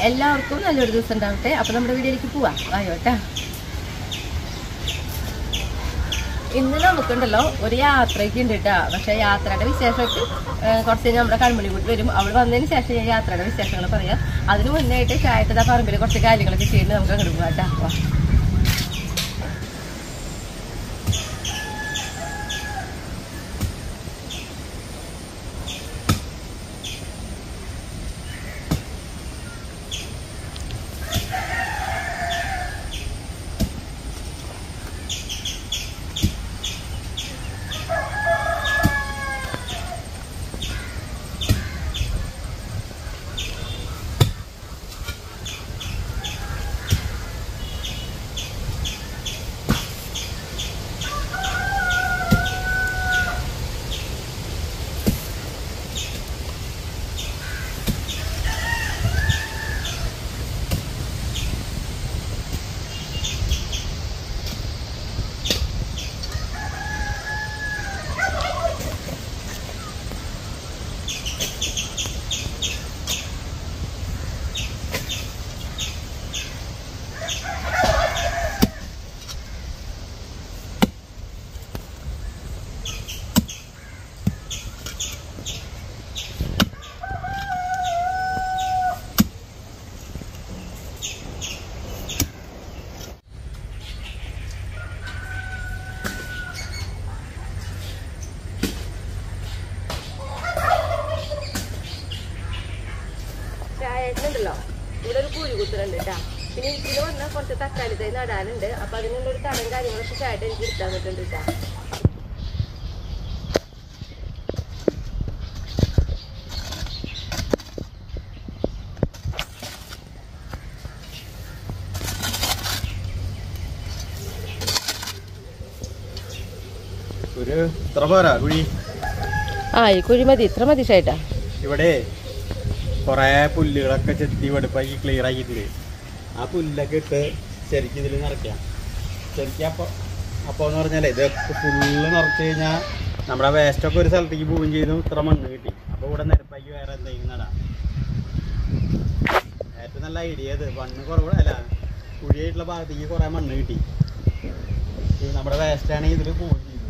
എല്ലാവർക്കും നല്ലൊരു ദിവസം ഉണ്ടാവട്ടെ അപ്പൊ നമ്മുടെ വീഡിയോയിലേക്ക് പോവാം ആയോട്ടാ ഇന്ന് നമുക്കുണ്ടല്ലോ ഒരു യാത്രയ്ക്ക് ഉണ്ട് കേട്ടോ പക്ഷെ യാത്രയുടെ വിശേഷമൊക്കെ കുറച്ച് കഴിഞ്ഞ് നമ്മുടെ കൺമണി കൂട്ടി വരും അവൾ വന്നതിന് ശേഷം ഞാൻ യാത്രയുടെ വിശേഷങ്ങൾ പറയാം അതിന് മുന്നേ ആയിട്ട് ചായട്ടത പറമ്പിൽ കുറച്ച് കാര്യങ്ങളൊക്കെ ചെയ്യുന്നത് നമുക്ക് അങ്ങോട്ട് പോകാം കേട്ടോ വാ. ചായട്ടുണ്ടല്ലോ ഇവിടെ ഒരു കുരു കുത്തുന്നുണ്ട് കേട്ടാ പിന്നെ ഇതിൽ വന്നാൽ കുറച്ച് തക്കാളി തൈ നടാനുണ്ട് അപ്പൊ അതിനുള്ള ഒരു തടം കാര്യങ്ങളൊക്കെ ചായട്ട് എനിക്ക് എടുത്താൻ പറ്റുന്നുണ്ട് കേട്ടാ ഒരു ഇത്ര പോരാ കുഴി ആ ഈ കുഴി മതി ഇത്ര മതി ചേട്ടാ ഇവിടെ കുറേ പുല്ലുകളൊക്കെ ചെത്തി വെടുപ്പാക്കി ക്ലിയർ ആക്കിയിട്ടുണ്ട് ആ പുല്ലൊക്കെ ഇട്ട് ശരിക്കും ഇതിൽ നിറയ്ക്കാം ശരിക്കും അപ്പോൾ അപ്പോൾ എന്ന് പറഞ്ഞാൽ ഇതൊക്കെ ഫുള്ള് നിറച്ച് കഴിഞ്ഞാൽ നമ്മുടെ വേസ്റ്റൊക്കെ ഒരു സ്ഥലത്തേക്ക് പോവുകയും ചെയ്തു ഇത്ര മണ്ണ് കിട്ടി അപ്പോൾ ഇവിടെ നിരപ്പാക്കി വേറെ എന്തെങ്കിലും നടാം ഏറ്റവും നല്ല ഐഡിയ ഇത് മണ്ണ് കുറവ് അല്ല കുഴിയായിട്ടുള്ള ഭാഗത്തേക്ക് കുറേ മണ്ണ് കിട്ടി ഈ നമ്മുടെ വേസ്റ്റ് ആണെങ്കിൽ ഇതിൽ പോവുകയും ചെയ്തു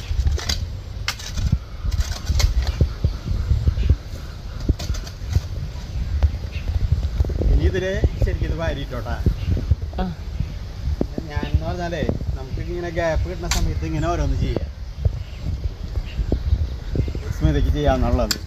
ഇനി ഇതില് ശരിക്കും ഇത് വാരിട്ടോട്ടാ ആ ഞാൻ എന്ന് പറഞ്ഞാലേ നമുക്ക് ഇങ്ങനെ ഗ്യാപ്പ് കിട്ടുന്ന സമയത്ത് ഇങ്ങനെ ഓരോന്ന് ചെയ്യാം സ്മിതയ്ക്ക് ചെയ്യാന്നുള്ളത്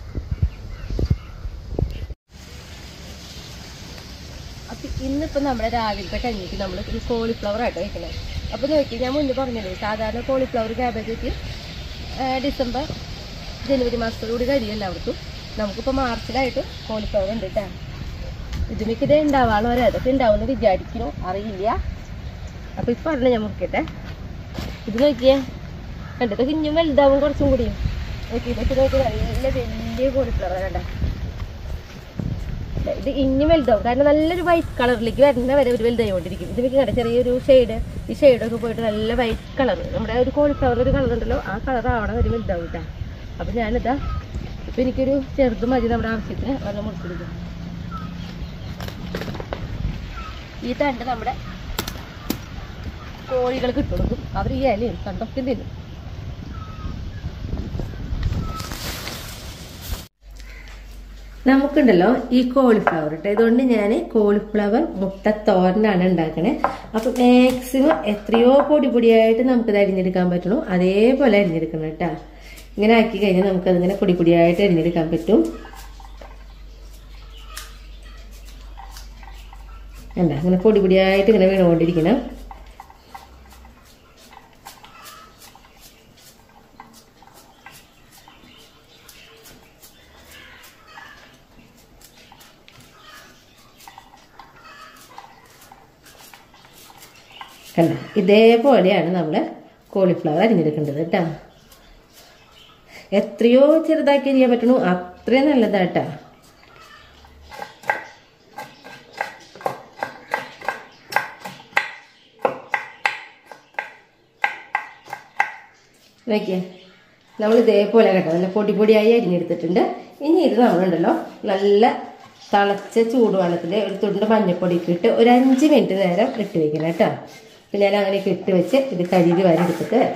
അപ്പൊ ഇന്നിപ്പോ നമ്മുടെ രാവിലത്തെ കഞ്ഞിക്ക് നമ്മൾ ഈ കോളിഫ്ലവർ ആയിട്ട് വെക്കണേ അപ്പൊ നോക്കി ഞാൻ മുന്നേ പറഞ്ഞല്ലോ സാധാരണ കോളിഫ്ലവർ ക്യാബേജൊക്കെ ഡിസംബർ ജനുവരി മാസത്തോടുകൂടി കഴിയും എല്ലാവർക്കും നമുക്കിപ്പോൾ മാർച്ചിലായിട്ട് കോളിഫ്ലവർ ഉണ്ട് കേട്ടോ ഇതുമിക്ക് ഇതേ ഉണ്ടാവാണോ വരെ അതൊക്കെ ഉണ്ടാവുമെന്ന് വിചാരിക്കുന്നു അറിയില്ല അപ്പൊ ഇപ്പൊ പറഞ്ഞ ഞാൻ മുറിക്കട്ടെ ഇത് നോക്കിയേ കണ്ടത് കുഞ്ഞും വലുതാവും കുറച്ചും കൂടിയും നോക്കി ഇതൊക്കെ നോക്കി നല്ല വലിയ കോളിഫ്ലവർ കണ്ട ഇത് ഇനി വലുതാവും കാരണം നല്ലൊരു വൈറ്റ് കളറിലേക്ക് വരുന്ന വരെ ഒരു വലുതായിക്കൊണ്ടിരിക്കും ഇത് മിക്ക കണ്ട ചെറിയൊരു ഷെയ്ഡ് ഈ ഷെയ്ഡൊക്കെ പോയിട്ട് നല്ല വൈറ്റ് കളർ നമ്മുടെ ഒരു കോളിഫ്ലവർ ഒരു കളർ ഉണ്ടല്ലോ ആ കളർ ആവണം ഒരു വലുതാവും കേട്ടോ അപ്പം ഞാനിതാ ഇപ്പം എനിക്കൊരു ചെറുത് മതി നമ്മുടെ ആവശ്യത്തിന് വെള്ളം മുറിച്ചെടുക്കും ഈ തണ്ട് നമ്മുടെ കോഴികൾക്ക് ഇട്ട് കൊടുക്കും അവർ ഈ ഇലയും തണ്ടൊക്കെ തിന്നും നമുക്കുണ്ടല്ലോ ഈ കോളിഫ്ലവർ കേട്ടോ ഇതുകൊണ്ട് ഞാൻ കോളിഫ്ലവർ മുട്ട തോരനാണ് ഉണ്ടാക്കണേ അപ്പൊ മാക്സിമം എത്രയോ പൊടി പൊടിയായിട്ട് നമുക്കിത് അരിഞ്ഞെടുക്കാൻ പറ്റണു അതേപോലെ അരിഞ്ഞെടുക്കണം കേട്ടോ ഇങ്ങനെ ആക്കി കഴിഞ്ഞാൽ നമുക്കതിങ്ങനെ പൊടി പൊടിയായിട്ട് അരിഞ്ഞെടുക്കാൻ പറ്റും കണ്ട അങ്ങനെ പൊടി പൊടിയായിട്ട് ഇങ്ങനെ വീണുകൊണ്ടിരിക്കണം കണ്ട ഇതേപോലെയാണ് നമ്മൾ കോളിഫ്ലവർ അരിഞ്ഞെടുക്കേണ്ടത് കേട്ടോ എത്രയോ ചെറുതാക്കി അരിയാൻ പറ്റണു അത്രയും നല്ലതാട്ടാ നോക്കിയേ നമ്മൾ ഇതേപോലെ കേട്ടോ നല്ല പൊടി പൊടിയായി അരിഞ്ഞെടുത്തിട്ടുണ്ട് ഇനി ഇത് നമ്മളുണ്ടല്ലോ നല്ല തിളച്ച ചൂടുവെള്ളത്തിൽ ഒരു തുണ്ട് മഞ്ഞപ്പൊടിയൊക്കെ ഇട്ട് ഒരു അഞ്ച് മിനിറ്റ് നേരം ഇട്ട് വെക്കണം കേട്ടോ പിന്നെ ഞാൻ അങ്ങനെയൊക്കെ ഇട്ട് വെച്ച് ഇത് കഴുകി വാരി എടുത്തിട്ട് വരാം.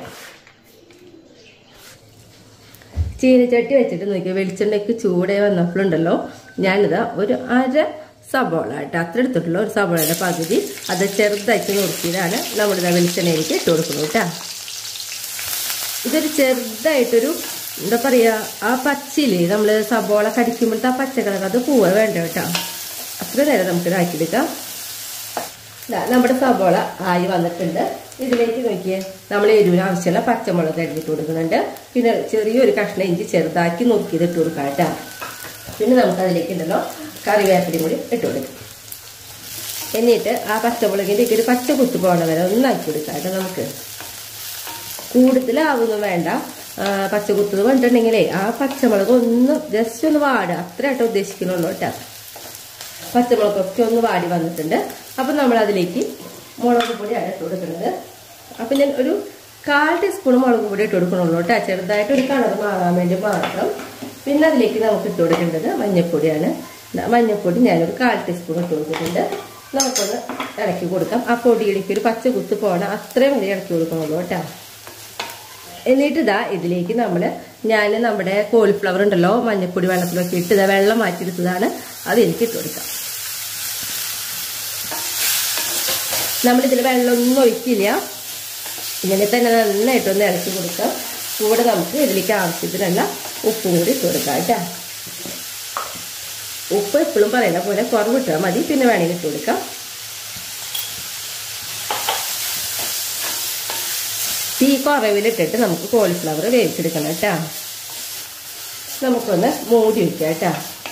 ചീനച്ചട്ടി വെച്ചിട്ട് നോക്കി വെളിച്ചെണ്ണയ്ക്ക് ചൂടെ വന്നപ്പോഴുണ്ടല്ലോ ഞാനിതാ ഒരു അര സബോള കേട്ടോ അത്ര എടുത്തിട്ടുള്ള ഒരു സബോളയുടെ പകുതി അത് ചെറുതാക്കി നുറുക്കിയതാണ് നമ്മളിതാ വെളിച്ചെണ്ണയിലേക്ക് ഇട്ട് കൊടുക്കുന്നത് കേട്ടോ ഇതൊരു ചെറുതായിട്ടൊരു എന്താ പറയാ ആ പച്ചില് നമ്മള് സബോള കടിക്കുമ്പോഴത്തെ ആ പച്ച കളർ അത് പോവാ വേണ്ട കേട്ടോ അത്ര നേരം നമുക്ക് ഇതാക്കിയെടുക്കാം ദാ നമ്മുടെ സബോള ആയി വന്നിട്ടുണ്ട് ഇതിലേക്ക് നോക്കിയേ നമ്മൾ എരിവിന് ആവശ്യമുള്ള പച്ചമുളക് അരിഞ്ഞിട്ട് കൊടുക്കുന്നുണ്ട് പിന്നെ ചെറിയൊരു കഷ്ണം ഇഞ്ചി ചെറുതാക്കി നുറുക്കിയത് ഇട്ട് കൊടുക്കാം കേട്ടോ പിന്നെ നമുക്ക് അതിലേക്ക് ഉണ്ടല്ലോ കറിവേപ്പിലയും കൂടി ഇട്ട് കൊടുക്കും എന്നിട്ട് ആ പച്ചമുളകിൻ്റെ ഒരു പച്ച കുത്തു പോകണ വരെ ഒന്നാക്കി കൊടുക്കാം കേട്ടോ നമുക്ക് കൂടുതലാവൊന്നും വേണ്ട ആ, പച്ചകുത്തത് പറഞ്ഞിട്ടുണ്ടെങ്കിലേ ആ പച്ചമുളക് ഒന്ന് ജസ്റ്റ് ഒന്ന് വാടുക അത്രയായിട്ട് ഉദ്ദേശിക്കുന്നുള്ളൂ കേട്ടോ പച്ചമുളകൊക്കെ ഒന്ന് വാടി വന്നിട്ടുണ്ട് അപ്പം നമ്മൾ അതിലേക്ക് മുളക് പൊടിയാണ് ഇട്ട് കൊടുക്കുന്നത് അപ്പം ഞാൻ ഒരു കാൽ ടീസ്പൂൺ മുളക് പൊടി ഇട്ട് കൊടുക്കണുള്ളൂ കേട്ടോ ചെറുതായിട്ട് ഒരു കളർ മാറാൻ വേണ്ടി മാത്രം പിന്നെ അതിലേക്ക് നമുക്ക് ഇട്ട് കൊടുക്കേണ്ടത് മഞ്ഞൾപ്പൊടിയാണ് ദാ മഞ്ഞൾപ്പൊടി ഞാനൊരു കാൽ ടീസ്പൂൺ ഇട്ട് കൊടുത്തിട്ടുണ്ട് നമുക്കൊന്ന് ഇളക്കി കൊടുക്കാം ആ പൊടിയിലേക്ക് ഒരു പച്ച കുത്ത് പോകണം അത്രയും വരെ ഇളക്കി കൊടുക്കണുള്ളൂ കേട്ടോ എന്നിട്ട് ഇതാ ഇതിലേക്ക് നമ്മൾ ഞാൻ നമ്മുടെ കോളിഫ്ലവർ ഉണ്ടല്ലോ മഞ്ഞപ്പൊടി വെള്ളത്തിലൊക്കെ ഇട്ട് ഇതാ വെള്ളം മാറ്റിയെടുത്തതാണ് അത് എനിക്ക് ഇട്ട് കൊടുക്കാം നമ്മളിതിൽ വെള്ളമൊന്നും ഒഴിക്കില്ല ഇങ്ങനെ തന്നെ നന്നായിട്ടൊന്ന് ഇളക്കി കൊടുക്കാം കൂടെ നമുക്ക് ഇതിലേക്ക് ആവശ്യത്തിനുള്ള ഉപ്പും കൂടി ഇട്ട് കൊടുക്കാം കേട്ടോ ഉപ്പ് എപ്പോഴും പറയുന്ന പോലെ കുറവിട്ടാൽ മതി പിന്നെ വേണമെങ്കിൽ ഇട്ട് കൊടുക്കാം തീ കുറവിലിട്ടിട്ട് നമുക്ക് കോളിഫ്ലവർ വേവിച്ചെടുക്കണം കേട്ടോ നമുക്കൊന്ന് മൂടി വയ്ക്കാം കേട്ടോ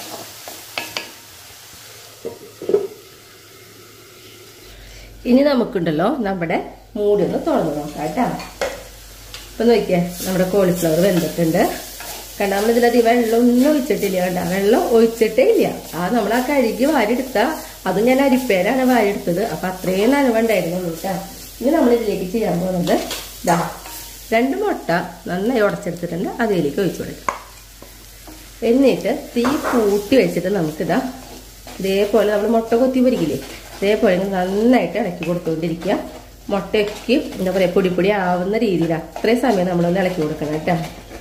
ഇനി നമുക്കുണ്ടല്ലോ നമ്മുടെ മൂടി ഒന്ന് തുറന്ന് നോക്കാം കേട്ടോ ഇപ്പൊ നോക്കിയേ നമ്മുടെ കോളിഫ്ലവർ വെന്തിട്ടുണ്ട് കണ്ട നമ്മളിതിലധികം വെള്ളം ഒന്നും ഒഴിച്ചിട്ടില്ല കണ്ട വെള്ളം ഒഴിച്ചിട്ടേ ഇല്ല ആ നമ്മൾ ആ കഴുകി വാരിയെടുത്ത അത് ഞാൻ അരിപ്പേരാണ് വാരിയെടുത്തത് അപ്പൊ അത്രയും നനവുണ്ടായിരുന്നുള്ളൂ കേട്ടോ ഇനി നമ്മൾ ഇതിലേക്ക് ചെയ്യാൻ പോകുന്നത് ദാ രണ്ട് മുട്ട നന്നായി ഉടച്ചെടുത്തിട്ടുണ്ട് അതിലേക്ക് ഒഴിച്ചു കൊടുക്കാം എന്നിട്ട് തീ കൂട്ടി വെച്ചിട്ട് നമുക്കിതാ ഇതേപോലെ നമ്മൾ മുട്ട കൊത്തി പൊരിക്കില്ലേ ഇതേപോലെ ഇങ്ങനെ നന്നായിട്ട് ഇളക്കി കൊടുത്തുകൊണ്ടിരിക്കുക മുട്ടയ്ക്ക് എന്താ പറയുക പൊടി പൊടി ആവുന്ന രീതിയിൽ അത്രയും സമയം നമ്മളൊന്ന് ഇളക്കി കൊടുക്കണം കേട്ടോ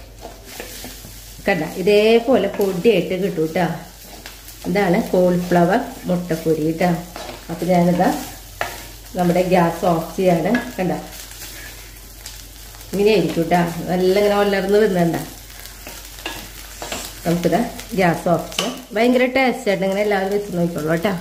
കണ്ട ഇതേപോലെ പൊടിയായിട്ട് കിട്ടും കേട്ടോ ഇതാണ് കോളിഫ്ലവർ മുട്ടപ്പൊരി കേട്ടോ അപ്പം ഞാനിതാ നമ്മുടെ ഗ്യാസ് ഓഫ് ചെയ്യാണ് കണ്ട ഇങ്ങനെയായിരിക്കും കേട്ടോ നല്ല ഇങ്ങനെ വളർന്ന് വരുന്നുണ്ട നമുക്കിതാ ഗ്യാസ് ഓഫ് ചെയ്യാം ഭയങ്കര ടേസ്റ്റ് ആയിട്ട് ഇങ്ങനെ എല്ലാവരും വെച്ച് നോക്കിക്കോളൂ കേട്ടോ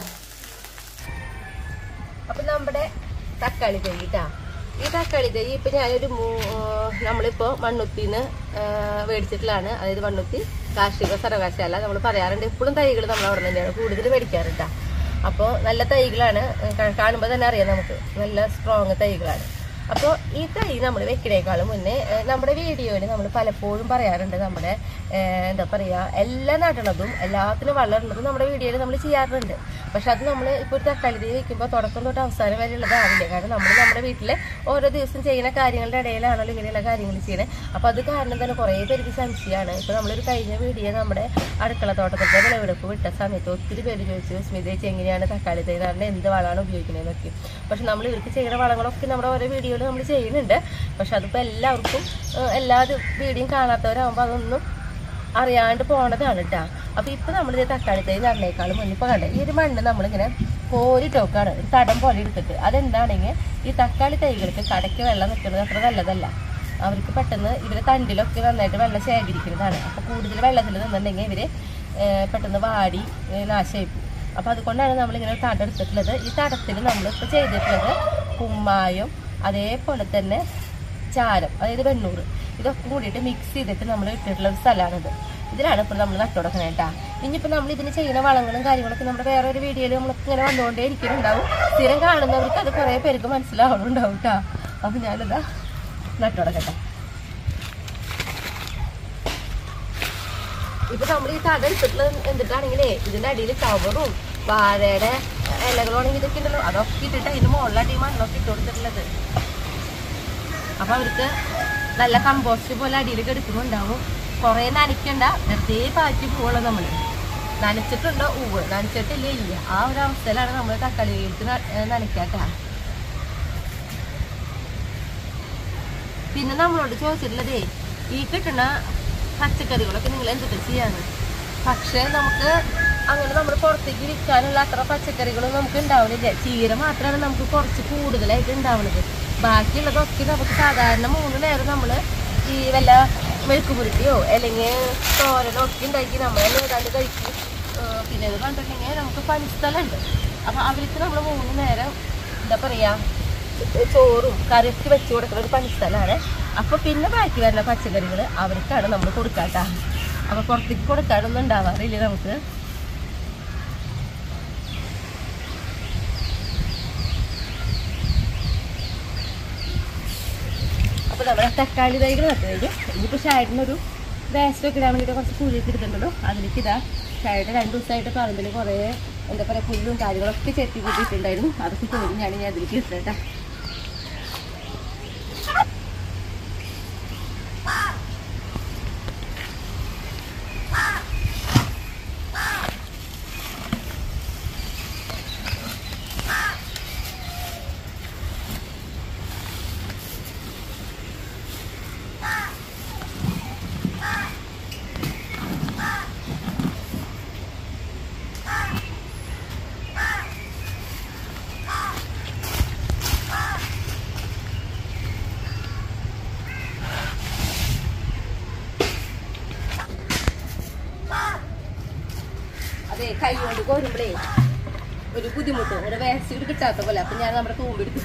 അപ്പൊ നമ്മുടെ തക്കാളി തൈ കേട്ടാ ഈ തക്കാളി തൈ ഇപ്പൊ ഞാനൊരു മൂ- നമ്മളിപ്പോ മണ്ണുത്തിന്ന് മേടിച്ചിട്ടുള്ളതാണ് അതായത് മണ്ണുത്തി കാർഷിക സർവകലാശാല നമ്മൾ പറയാറുണ്ട് എപ്പോഴും തൈകൾ നമ്മൾ അവിടെ തന്നെയാണ് കൂടുതൽ മേടിക്കാറുണ്ടാ അപ്പോൾ നല്ല തൈകളാണ് കാണുമ്പോൾ തന്നെ അറിയാം നമുക്ക് നല്ല സ്ട്രോങ് തൈകളാണ് അപ്പോൾ ഈ തൈ നമ്മൾ വെക്കണേക്കാളും മുന്നേ ഏഹ്, നമ്മുടെ വീഡിയോയിൽ നമ്മൾ പലപ്പോഴും പറയാറുണ്ട് നമ്മുടെ ഏഹ്, എന്താ പറയുക എല്ലാ നടണതും എല്ലാത്തിനും വളരുന്നതും നമ്മുടെ വീഡിയോയിൽ നമ്മൾ ചെയ്യാറുണ്ട് പക്ഷെ അത് നമ്മൾ ഇപ്പോൾ ഒരു തക്കാളി തൈ വെക്കുമ്പോൾ തുടക്കം തൊട്ട് അവസാനം വരെ ഉള്ളതാവില്ല കാരണം നമ്മൾ നമ്മുടെ വീട്ടിലെ ഓരോ ദിവസം ചെയ്യുന്ന കാര്യങ്ങളുടെ ഇടയിലാണല്ലോ ഇങ്ങനെയുള്ള കാര്യങ്ങൾ ചെയ്യുന്നത് അപ്പോൾ അത് കാരണം തന്നെ കുറേ പേർക്ക് സംശയമാണ് ഇപ്പോൾ നമ്മളൊരു കഴിഞ്ഞ വീഡിയോ നമ്മുടെ അടുക്കള തോട്ടത്തിൻ്റെ വിളവെടുപ്പ് വിട്ട സമയത്ത് ഒത്തിരി പേര് ചോദിച്ചു സ്മിത ചേച്ചി എങ്ങനെയാണ് തക്കാളി തൈ നടന്നത് എന്ത് വളമാണ് ഉപയോഗിക്കുന്നതെന്നൊക്കെ പക്ഷെ നമ്മൾ ഇവർക്ക് ചെയ്യുന്ന വളങ്ങളൊക്കെ നമ്മുടെ ഓരോ വീഡിയോയിൽ നമ്മൾ ചെയ്യുന്നുണ്ട് പക്ഷെ അതിപ്പോൾ എല്ലാവർക്കും ഏഹ്, എല്ലാ വീഡിയോയും കാണാത്തവരാകുമ്പോൾ അതൊന്നും അറിയാണ്ട് പോണതാണ് കേട്ടോ അപ്പൊ ഇപ്പൊ നമ്മൾ ഇത് തക്കാളി തൈ നടന്നേക്കാളും മുന്നിപ്പോ കണ്ടേ ഈ ഒരു മണ്ണ് നമ്മളിങ്ങനെ കോരി ടോക്കാണ് ഒരു തടം പോലെ എടുത്തിട്ട് അതെന്താണെങ്കിൽ ഈ തക്കാളി തൈകൾക്ക് കടയ്ക്ക് വെള്ളം നിൽക്കുന്നത് അത്ര നല്ലതല്ല അവർക്ക് പെട്ടെന്ന് ഇവരെ തണ്ടിലൊക്കെ നന്നായിട്ട് വെള്ളം ശേഖരിക്കുന്നതാണ് അപ്പൊ കൂടുതൽ വെള്ളത്തിൽ നിന്നുണ്ടെങ്കിൽ ഇവര് ഏഹ്, പെട്ടെന്ന് വാടി ഏഹ്, നാശമായി പോകും അപ്പൊ അതുകൊണ്ടാണ് നമ്മളിങ്ങനെ ഒരു തടം എടുത്തിട്ടുള്ളത് ഈ തടത്തിൽ നമ്മളിപ്പോൾ ചെയ്തിട്ടുള്ളത് കുമ്മായും അതേപോലെ തന്നെ ചാരം അതായത് വെണ്ണൂറ് ഇതൊക്കെ കൂടിയിട്ട് മിക്സ് ചെയ്തിട്ട് നമ്മൾ ഇട്ടിട്ടുള്ള ഒരു സ്ഥലമാണിത് ഇതിലാണ് ഇപ്പോൾ നമ്മൾ നട്ടുകൊടുക്കുന്നത് കേട്ടാ ഇനിയിപ്പോൾ നമ്മൾ ഇതിന് ചെയ്യുന്ന വളങ്ങളും കാര്യങ്ങളൊക്കെ നമ്മുടെ വേറെ ഒരു വീഡിയോയിൽ നമ്മൾ ഇങ്ങനെ വന്നുകൊണ്ടേ ഇരിക്കുന്നുണ്ടാവും സ്ഥിരം കാണുന്നവർക്ക് അത് കുറേ പേർക്ക് മനസ്സിലാവണുണ്ടാവും കേട്ടാ അപ്പം ഞാനിതാ നട്ടുകൊടുക്കട്ടെ ഇപ്പൊ നമ്മൾ ഈ തട ഇട്ടിട്ടുള്ളത് എന്തിട്ടാണെങ്കിലേ ഇതിന്റെ അടിയിൽ കവറും വാഴയുടെ ഇലകളാണെങ്കിൽ ഇതൊക്കെ ഉണ്ടല്ലോ അതൊക്കെ ഇട്ടിട്ട് അതിന്റെ മുകളിലായിട്ട് ഈ മണ്ണൊക്കെ ഇട്ട് കൊടുത്തിട്ടുള്ളത് അപ്പൊ അവർക്ക് നല്ല കമ്പോസ്റ്റ് പോലെ അടിയിലേക്ക് എടുക്കുന്നുണ്ടാവും കുറെ നനയ്ക്കണ്ട വെറുതെ പാറ്റി പോവുള്ളൂ നമ്മള് നനച്ചിട്ടുണ്ടോ ഉവ് നനച്ചിട്ടില്ല ഇല്ല ആ ഒരു അവസ്ഥയിലാണ് നമ്മൾ തക്കാളി വേവിച്ച് നനയ്ക്കാട്ടാ പിന്നെ നമ്മളോട് ചോദിച്ചിട്ടുള്ളതേ ഈ കിട്ടുന്ന പച്ചക്കറികളൊക്കെ നിങ്ങൾ എന്തൊക്കെ ചെയ്യാന്ന് പക്ഷേ നമുക്ക് അങ്ങനെ നമ്മൾ പുറത്തേക്ക് വിൽക്കാനുള്ള അത്ര പച്ചക്കറികളും നമുക്ക് ഉണ്ടാവുന്നില്ല ചീര മാത്രമാണ് നമുക്ക് കുറച്ച് കൂടുതലായിട്ട് ഉണ്ടാവുന്നത് ബാക്കിയുള്ളതൊക്കെ നമുക്ക് സാധാരണ മൂന്ന് നേരം നമ്മൾ ഈ വല്ല മെഴുക്കുപുരുട്ടിയോ അല്ലെങ്കിൽ തോരനോ ഒക്കെ ഉണ്ടാക്കി നമ്മൾ ഏതാണ്ട് കഴിക്കും ഏർ പിന്നെ ഇത് കണ്ടിട്ടുണ്ടെങ്കിൽ നമുക്ക് പണിസ്ഥലമുണ്ട് അപ്പം അവർക്ക് നമ്മൾ മൂന്ന് നേരം എന്താ പറയുക ചോറും കറിയൊക്കെ വെച്ച് കൊടുക്കുന്ന ഒരു പണിസ്ഥലാണ് അപ്പൊ പിന്നെ ബാക്കി വരുന്ന പച്ചക്കറികൾ അവർക്കാണ് നമ്മൾ കൊടുക്കാട്ടാ അപ്പൊ പുറത്തേക്ക് കൊടുക്കാനൊന്നും ഉണ്ടാവാറില്ല നമുക്ക് അപ്പൊ നമ്മുടെ തക്കാളി തൈകൾ നട്ട് കഴിഞ്ഞു ഇനിയിപ്പോ ഷായിട്ടിനൊരു വേസ്റ്റ് ഒക്കെ ഇടാൻ വേണ്ടിയിട്ട് കുറച്ച് കുഴിയൊക്കെ എടുത്തിട്ടുണ്ടല്ലോ അതിലേക്ക് ഇതാ ഷായിട്ട് രണ്ട് ദിവസമായിട്ട് പറമ്പിൽ കുറേ എന്താ പറയുക പുല്ലും കാര്യങ്ങളൊക്കെ ചെത്തി കൂട്ടിയിട്ടുണ്ടായിരുന്നു അതൊക്കെ തോന്നി ഞാൻ ഇനി അതിലേക്ക് ഇട്ടേട്ടാ അതെ കൈ കൊണ്ട് കോരുമ്പോഴേ ഒരു ബുദ്ധിമുട്ട് ഒരു വേസ്റ്റ് കിട്ടാത്ത പോലെ അപ്പൊ ഞാൻ നമ്മുടെ തൂമ്പെടുത്തു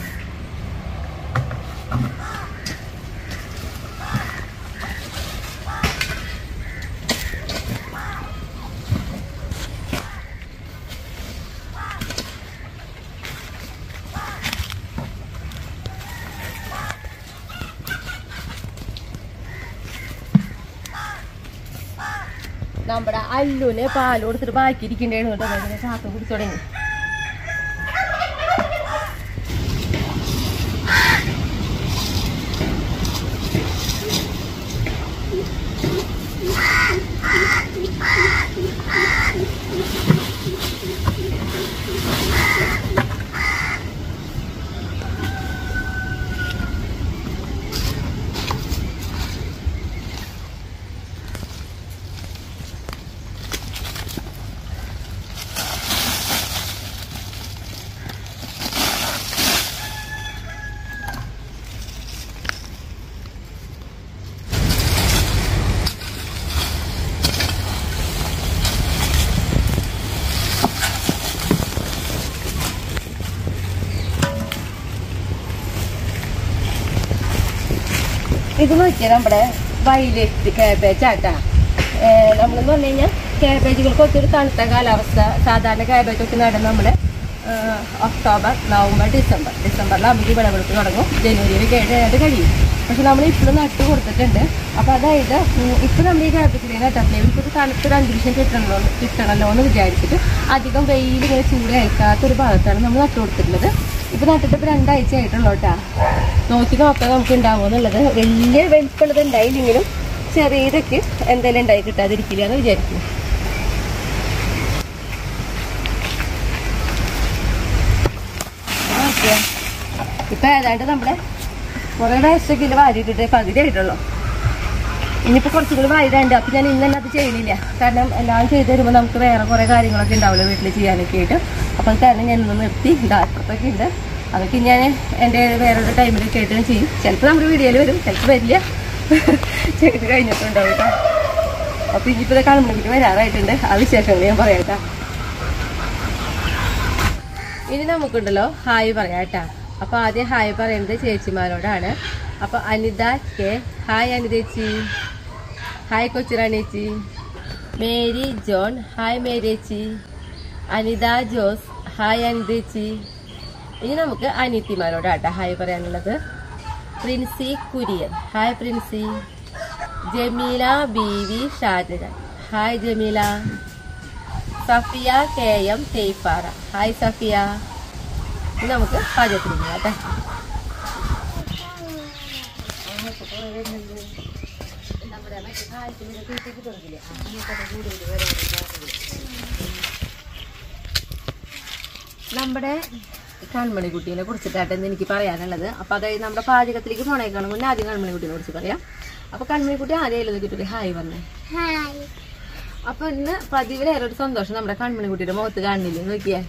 നമ്മുടെ അല്ലുന് പാല് കൊടുത്തിട്ട് ബാക്കി ഇരിക്കണ്ടേന്ന് കേട്ടോ അതിനെ കാക്ക കുടിച്ചു തുടങ്ങി ഇത് നോക്കിയാൽ നമ്മുടെ വയലറ്റ് കാബേജ് ആട്ടാ നമ്മളെന്ന് പറഞ്ഞു കഴിഞ്ഞാൽ കാബേജുകൾക്കൊക്കെ ഒരു തണുത്ത കാലാവസ്ഥ സാധാരണ കാബേജ് ഒക്കെ നടുന്ന നമ്മൾ ഒക്ടോബർ നവംബർ ഡിസംബർ ഡിസംബറിലാകുമ്പോൾ വിളവെടുപ്പ് തുടങ്ങും ജനുവരിയിൽ കഴിഞ്ഞാൽ കഴിയും പക്ഷെ നമ്മൾ ഇപ്പോഴും നട്ട് കൊടുത്തിട്ടുണ്ട് അപ്പോൾ അതായത് ഇപ്പോൾ നമ്മൾ ഈ കാബേജിലേക്ക് നട്ടപ്പോൾ ഇവർക്ക് തണുത്തൊരു അന്തരീക്ഷം കിട്ടണമല്ലോ കിട്ടണമല്ലോ എന്ന് വിചാരിച്ചിട്ട് അധികം വെയിൽ ഇങ്ങനെ ചൂടേൽക്കാത്തൊരു ഭാഗത്താണ് നമ്മൾ നട്ട് കൊടുത്തിട്ടുള്ളത് ഇപ്പൊ നട്ടിട്ട് ഇപ്പൊ രണ്ടാഴ്ച ആയിട്ടുള്ളൂ കേട്ടാ നോക്കി നോക്കാം നമുക്ക് ഉണ്ടാവുമെന്നുള്ളത് വലിയ വലിപ്പമുള്ളത് ഉണ്ടായില്ലെങ്കിലും ചെറിയതൊക്കെ എന്തെങ്കിലും ഉണ്ടായി കിട്ടാതിരിക്കില്ല എന്ന് വിചാരിക്കും നോക്കിയേ. ഇപ്പൊ ഏതാണ്ട് നമ്മുടെ കുറെ വേസ്റ്റൊക്കെ ഇതിൽ വാരിയിട്ടിട്ട് പകുതി ആയിട്ടുള്ളൂ ഇനിയിപ്പോൾ കുറച്ചും കൂടി വാരിയിട്ടുണ്ട് അപ്പം ഞാൻ ഇന്ന് തന്നെ അത് ചെയ്യണില്ല കാരണം എല്ലാം ചെയ്ത് തരുമ്പോൾ നമുക്ക് വേറെ കുറേ കാര്യങ്ങളൊക്കെ ഉണ്ടാവില്ല വീട്ടിൽ ചെയ്യാനൊക്കെ ആയിട്ട് അപ്പം കാരണം ഞാൻ ഇന്ന് നിർത്തി ഇതാക്കത്തൊക്കെ ഉണ്ട് അതൊക്കെ ഞാൻ എൻ്റെ വേറൊരു ടൈമിലൊക്കെ ആയിട്ട് ഞാൻ ചെയ്യും ചിലപ്പോൾ നമ്മുടെ വീഡിയോയിൽ വരും ചിലപ്പോൾ വരില്ല ചെയ്ത് കഴിഞ്ഞിട്ടുണ്ടാവും കേട്ടോ അപ്പോൾ ഇനിയിപ്പോൾ കാണുമ്പോഴേക്കും വരാറായിട്ടുണ്ട് ആ വിശേഷങ്ങൾ ഞാൻ പറയാം കേട്ടോ ഇനി നമുക്കുണ്ടല്ലോ ഹായ് പറയാം കേട്ടാ അപ്പൊ ആദ്യം ഹായ് പറയുന്നത് ചേച്ചിമാരോടാണ് അപ്പൊ അനിത കെ ഹായ് അനിതേച്ചി ഹായ് കൊച്ചുറാണേച്ചി മേരി ജോൺ ഹായ് മേരേച്ചി അനിത ജോസ് ഹായ് അനിതേച്ചി ഇനി നമുക്ക് അനിയത്തിമാരോടാട്ടാ ഹായ് പറയാനുള്ളത് Princy Kurian hi Princy Jameela B V Shajahan hi Jameela Safiya K M Theyppara hi Safiya ഇനി നമുക്ക് പാചകത്തിന് പോകാം കേട്ടോ നമ്മുടെ മറ്റേ കാലത്തിന് വീട്ടിലേക്ക് തുറക്കില്ലേ ആ, ഈ കട കൂടുതൽ വരാറുണ്ട് നമ്മുടെ കൺമണിക്കുട്ടീനെ കുറിച്ചിട്ടായിട്ട് ഇന്ന് എനിക്ക് പറയാനുള്ളത് അപ്പൊ അതായത് നമ്മുടെ പാചകത്തിലേക്ക് പോണേക്കാളും മുന്നേ ആദ്യം കൺമണിക്കുട്ടിനെ കുറിച്ച് പറയാം അപ്പൊ കൺമണിക്കുട്ടി ആദ്യം നോക്കിയിട്ട് ഹായ് വന്നേ ഹായ് അപ്പൊ ഇന്ന് പതിവിലേറെ ഒരു സന്തോഷം നമ്മുടെ കൺമണിക്കുട്ടിയുടെ മുഖത്ത് കാണുന്നില്ലേ നോക്കിയേ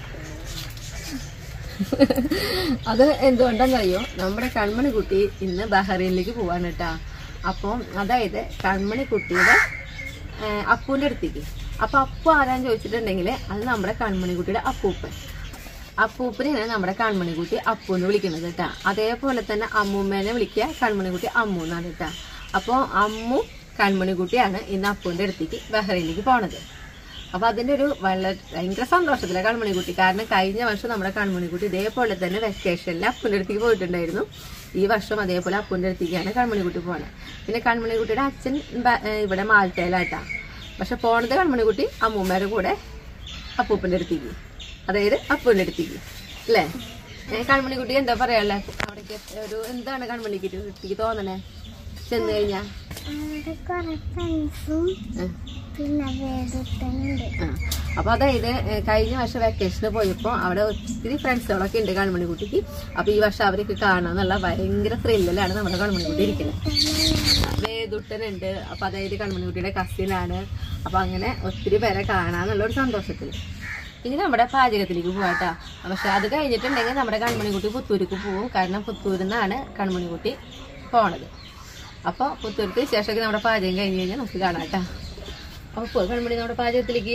അത് എന്തുകൊണ്ടാണെന്നറിയോ നമ്മുടെ കൺമണിക്കുട്ടി ഇന്ന് ബഹ്റൈനിലേക്ക് പോവാണ് കേട്ടാ അപ്പം അതായത് കൺമണിക്കുട്ടിയുടെ ഏഹ്, അപ്പൂന്റെ അടുത്തേക്ക് അപ്പൊ അപ്പു ആരാന്ന് ചോദിച്ചിട്ടുണ്ടെങ്കിൽ അത് നമ്മുടെ കൺമണിക്കുട്ടിയുടെ അപ്പൂപ്പൻ അപ്പൂപ്പനെയാണ് നമ്മുടെ കൺമണിക്കുട്ടി അപ്പു എന്ന് വിളിക്കുന്നത് കേട്ടാ അതേപോലെ തന്നെ അമ്മൂമ്മേനെ വിളിക്കുക കൺമണിക്കുട്ടി അമ്മു എന്നാണ് കേട്ടാ അപ്പോൾ അമ്മു കൺമണിക്കുട്ടിയാണ് ഇന്ന് അപ്പുവിന്റെ അടുത്തേക്ക് ബഹ്റൈനിലേക്ക് പോണത് അപ്പൊ അതിന്റെ ഒരു വളരെ ഭയങ്കര സന്തോഷത്തിലെ കൺമണിക്കുട്ടി കാരണം കഴിഞ്ഞ വർഷം നമ്മുടെ കൺമണിക്കുട്ടി ഇതേപോലെ തന്നെ വെക്കേഷനിൽ അപ്പുന്റെ അടുത്തേക്ക് പോയിട്ടുണ്ടായിരുന്നു ഈ വർഷം അതേപോലെ അപ്പുന്റെ അടുത്തേക്കാണ് കൺമണിക്കുട്ടി പോണത് പിന്നെ കൺമണിക്കുട്ടിയുടെ അച്ഛൻ ബ- ഏഹ് ഇവിടെ മാൾട്ടയിലാട്ടാ പക്ഷെ പോണത് കൺമണിക്കുട്ടി അമ്മൂമ്മേടെ കൂടെ അപ്പൂപ്പന്റെ അടുത്തേക്ക് അതായത് അപ്പൂന്റെ അടുത്തേക്ക് അല്ലേ ഏഹ് കൺമണിക്കുട്ടി എന്താ പറയാനുള്ളേ അവിടേക്ക് ഒരു എന്താണ് കൺമണിക്കുട്ടിക്ക് തോന്നണേ ചെന്ന് കഴിഞ്ഞാ അവിടെ കുറെ ഫ്രണ്ട്സും ഏഹ് പിന്നെ വേദത്തനുണ്ട് ആ. അപ്പൊ അതായത് ഏഹ് കഴിഞ്ഞ വർഷം വെക്കേഷന് പോയപ്പോ അവിടെ ഒത്തിരി ഫ്രണ്ട്സുകളൊക്കെ ഉണ്ട് കൺമണിക്കുട്ടിക്ക് അപ്പൊ ഈ വർഷം അവരൊക്കെ കാണാന്നുള്ള ഭയങ്കര ത്രില്ലിലാണ് നമ്മുടെ കൺമണിക്കുട്ടി ഇരിക്കുന്നത് വേദുട്ടനുണ്ട് അപ്പൊ അതായത് കൺമണിക്കുട്ടിയുടെ കസിനാണ് അപ്പൊ അങ്ങനെ ഒത്തിരി പേരെ കാണാന്നുള്ള ഒരു സന്തോഷത്തിൽ ഇനി നമ്മുടെ പാചകത്തിലേക്ക് പോവാട്ടാ പക്ഷെ അത് കഴിഞ്ഞിട്ടുണ്ടെങ്കിൽ നമ്മുടെ കൺമണിക്കുട്ടി പുത്തൂർക്ക് പോവും കാരണം പുത്തൂരിൽ നിന്നാണ് കൺമണിക്കുട്ടി പോണത് അപ്പോൾ പുത്തൂർക്ക് ശേഷമൊക്കെ നമ്മുടെ പാചകം കഴിഞ്ഞ് കഴിഞ്ഞാൽ നമുക്ക് കാണാം കേട്ടോ അപ്പൊ പോയി കൺമണി നമ്മുടെ പാചകത്തിലേക്ക്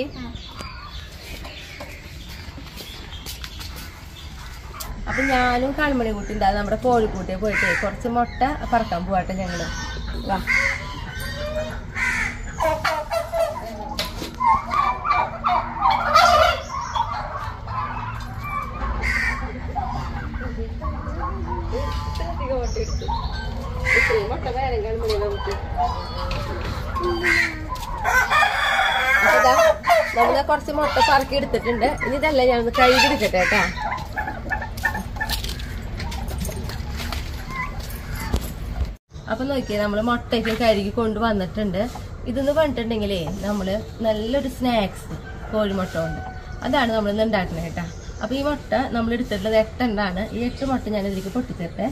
അപ്പൊ ഞാനും കൺമണി കുട്ടി ഉണ്ടാകും നമ്മുടെ കോഴിക്കൂട്ടിൽ പോയിട്ട് കുറച്ച് മുട്ട പറക്കാൻ പോവാട്ടെ ഞങ്ങള് വാ മുട്ട വേണം കൺമണി നമുക്ക് അപ്പൊ ഇതാ നമ്മള് കുറച്ച് മുട്ട പറക്കി എടുത്തിട്ടുണ്ട് ഇനി ഇതല്ല ഞാൻ ഒന്ന് കഴുകി എടുക്കട്ടെ കേട്ടാ അപ്പൊ നോക്കിയേ നമ്മള് മുട്ടയ്ക്ക് കഴുകി കൊണ്ടുവന്നിട്ടുണ്ട് ഇതെന്ന് പറഞ്ഞിട്ടുണ്ടെങ്കിലേ നമ്മള് നല്ലൊരു സ്നാക്സ് കോഴിമുട്ട കൊണ്ട് അതാണ് നമ്മൾ ഇന്ന് ഉണ്ടാക്കുന്നത് കേട്ടാ അപ്പൊ ഈ മുട്ട നമ്മൾ എടുത്തിട്ടുള്ളത് എട്ടെണ്ണാണ് ഈ എട്ട് മുട്ട ഞാൻ ഇതിലേക്ക് പൊട്ടിച്ചിട്ടെ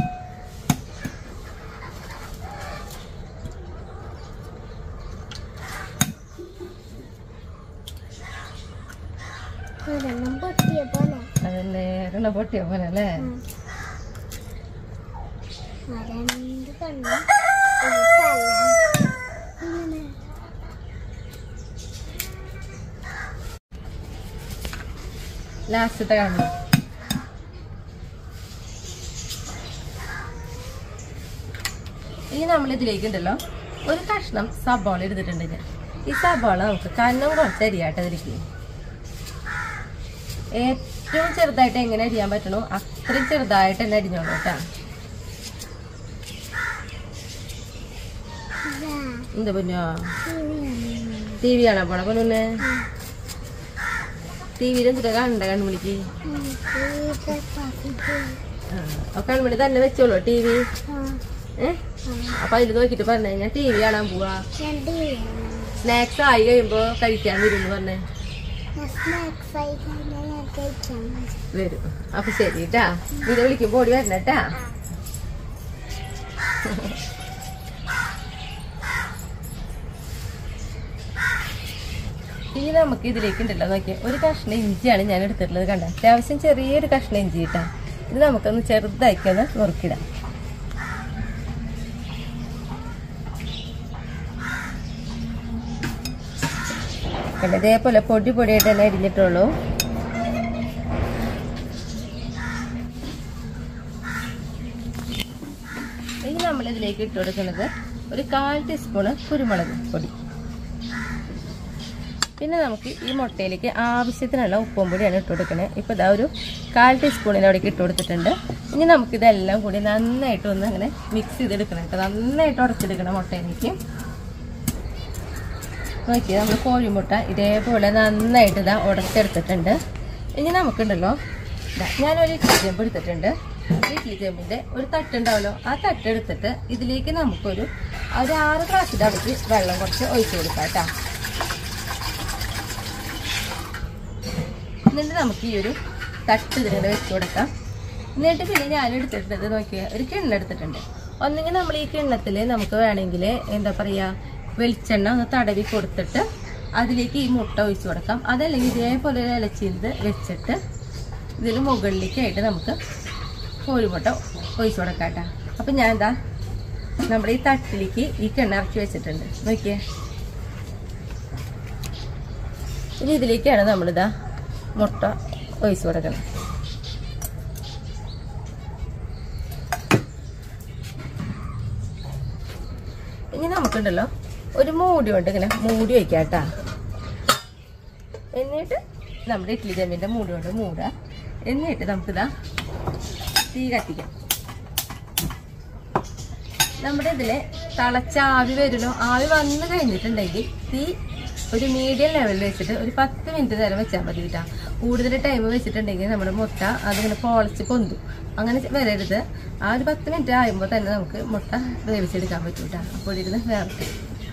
ഒരെണ്ണം പൊട്ടിയ പോലെ അതല്ലേ എണ്ണ പൊട്ടിയ പോലെ അല്ലേ ആ രണ്ട് കണ്ണും ഒരു തല ഇങ്ങനെ ലാസ്റ്റത്തെ കാണണം ഇനി നമ്മൾ ഇതിലേക്ക് ഉണ്ടല്ലോ ഒരു കഷ്ണം സബോള എടുത്തിട്ടുണ്ട് ഞാൻ ഈ സബോള നമുക്ക് കണ്ണം കുറച്ച് അരിയാട്ട് അതിലേക്ക് ഏറ്റവും ചെറുതായിട്ട് എങ്ങനെ അരിയാൻ പറ്റണോ അത്രയും ചെറുതായിട്ട് തന്നെ അരിഞ്ഞോളൂ കേട്ടാ ഇതാ എന്താ പൊന്നോ ഇവയാണ്. ടി വി കാണാൻ പോണ പൊന്നെ ടി വിയിൽ എന്തിട്ടാ കാണണ്ട കണ്ണുമണിക്ക് എനിക്ക് ഇത് പകുതി. ആ കണ്ണുമണി തന്നെ വെച്ചോളൂ ടി വി ആ, ഏഹ് അപ്പൊ അതിൽ നോക്കിട്ട് പറഞ്ഞു കഴിഞ്ഞാൽ ടി വി കാണാൻ പോവാ രണ്ട് ഇവയാണ്. സ്നാക്സ് ആയി കഴിയുമ്പോ കഴിക്കാൻ വരും എന്ന് പറഞ്ഞേ ഞാൻ snacks ആയി കഴിഞ്ഞാൽ ഞാൻ കഴിക്കാൻ വരും. വരും അപ്പൊ ശരി കേട്ടാ ഇത് വിളിക്കുമ്പോ ഓടി വരണം കേട്ടാ ഇനി നമുക്ക് ഇതിലേക്ക് ഉണ്ടല്ലോ നോക്കിയാൽ ഒരു കഷ്ണം ഇഞ്ചിയാണ് ഞാൻ എടുത്തിട്ടുള്ളത് കണ്ട അത്യാവശ്യം ചെറിയൊരു കഷ്ണം ഇഞ്ചി കിട്ടാ ഇത് നമുക്കൊന്ന് ചെറുതാക്കി ഒന്ന് നുറുക്കിടാം കണ്ട ഇതേപോലെ പൊടി പൊടിയായിട്ട് തന്നെ അരിഞ്ഞിട്ടുള്ളൂ ഇനി നമ്മൾ ഇതിലേക്ക് ഇട്ട് കൊടുക്കുന്നത് ഒരു കാൽ ടീസ്പൂണ് കുരുമുളക് പൊടി പിന്നെ നമുക്ക് ഈ മുട്ടയിലേക്ക് ആവശ്യത്തിനുള്ള ഉപ്പും പൊടിയാണ് ഇട്ട് കൊടുക്കണേ ഇപ്പോൾ ഇതാ ഒരു കാൽ ടീസ്പൂണിന് അവിടേക്ക് ഇട്ട് കൊടുത്തിട്ടുണ്ട് ഇനി നമുക്കിതെല്ലാം കൂടി നന്നായിട്ട് ഒന്ന് അങ്ങനെ മിക്സ് ചെയ്തെടുക്കണം കേട്ടോ നന്നായിട്ട് ഉടച്ചെടുക്കണം മുട്ടയിലേക്ക് നോക്കി നമ്മൾ കോഴിമുട്ട ഇതേപോലെ നന്നായിട്ട് ഇതാ ഉടച്ചെടുത്തിട്ടുണ്ട് ഇനി നമുക്കുണ്ടല്ലോ ഇതാ ഞാനൊരു ഇഡ്ലി ചെമ്പ് എടുത്തിട്ടുണ്ട് ഇഡ്ലി ചെമ്പിൻ്റെ ഒരു തട്ടുണ്ടാവല്ലോ ആ തട്ട് എടുത്തിട്ട് ഇതിലേക്ക് നമുക്കൊരു ഒരു ആറ് ഗ്ലാസ്സിൻ്റെ അവിടേക്ക് വെള്ളം കുറച്ച് ഒഴിച്ചു കൊടുക്കാം കേട്ടോ എന്നിട്ട് നമുക്ക് ഈ ഒരു തട്ട് ഇതിങ്ങനെ വെച്ച് കൊടുക്കാം എന്നിട്ട് പിന്നെ ഞാൻ എടുത്തിട്ടത് നോക്കിയാൽ ഒരു കിണ്ണ എടുത്തിട്ടുണ്ട് ഒന്നെങ്കിൽ നമ്മൾ ഈ കിണ്ണത്തിൽ നമുക്ക് വേണമെങ്കിൽ എന്താ പറയുക വെളിച്ചെണ്ണ ഒന്ന് തടവി കൊടുത്തിട്ട് അതിലേക്ക് ഈ മുട്ട ഒഴിച്ച് കൊടുക്കാം അതല്ലെങ്കിൽ ഇതേപോലെ ഒരു ഇലച്ചീന്ത് വെച്ചിട്ട് ഇതിന് മുകളിലേക്കായിട്ട് നമുക്ക് കോഴിമുട്ട ഒഴിച്ച് കൊടുക്കാം കേട്ടോ അപ്പം ഞാൻ എന്താ നമ്മുടെ ഈ തട്ടിലേക്ക് ഈ കിണ്ണ ഇറക്കി വെച്ചിട്ടുണ്ട് നോക്കിയേ ഇനി ഇതിലേക്കാണ് നമ്മളിതാ മുട്ട ഒഴിച്ച് കൊടുക്കണം ഇനി നമുക്കുണ്ടല്ലോ ഒരു മൂടി കൊണ്ട് ഇങ്ങനെ മൂടി വയ്ക്കാം കേട്ടാ എന്നിട്ട് നമ്മുടെ ഇഡ്ഡലി ചെമ്പിൻ്റെ മൂടി കൊണ്ട് മൂടുക എന്നിട്ട് നമുക്കിതാ തീ കത്തിക്കാം നമ്മുടെ ഇതില് തിളച്ച ആവി വരുമല്ലോ ആവി വന്നു കഴിഞ്ഞിട്ടുണ്ടെങ്കിൽ തീ ഒരു മീഡിയം ലെവലിൽ വെച്ചിട്ട് ഒരു പത്ത് മിനിറ്റ് നേരം വെച്ചാൽ മതി കേട്ടോ കൂടുതൽ ടൈം വെച്ചിട്ടുണ്ടെങ്കിൽ നമ്മുടെ മുട്ട അതിങ്ങനെ പൊളച്ച് പൊന്തും അങ്ങനെ വരരുത് ആ ഒരു പത്ത് മിനിറ്റ് ആകുമ്പോൾ തന്നെ നമുക്ക് മുട്ട വേവിച്ചെടുക്കാൻ പറ്റും കേട്ടോ അപ്പോൾ ഇരുന്ന് വേർക്കും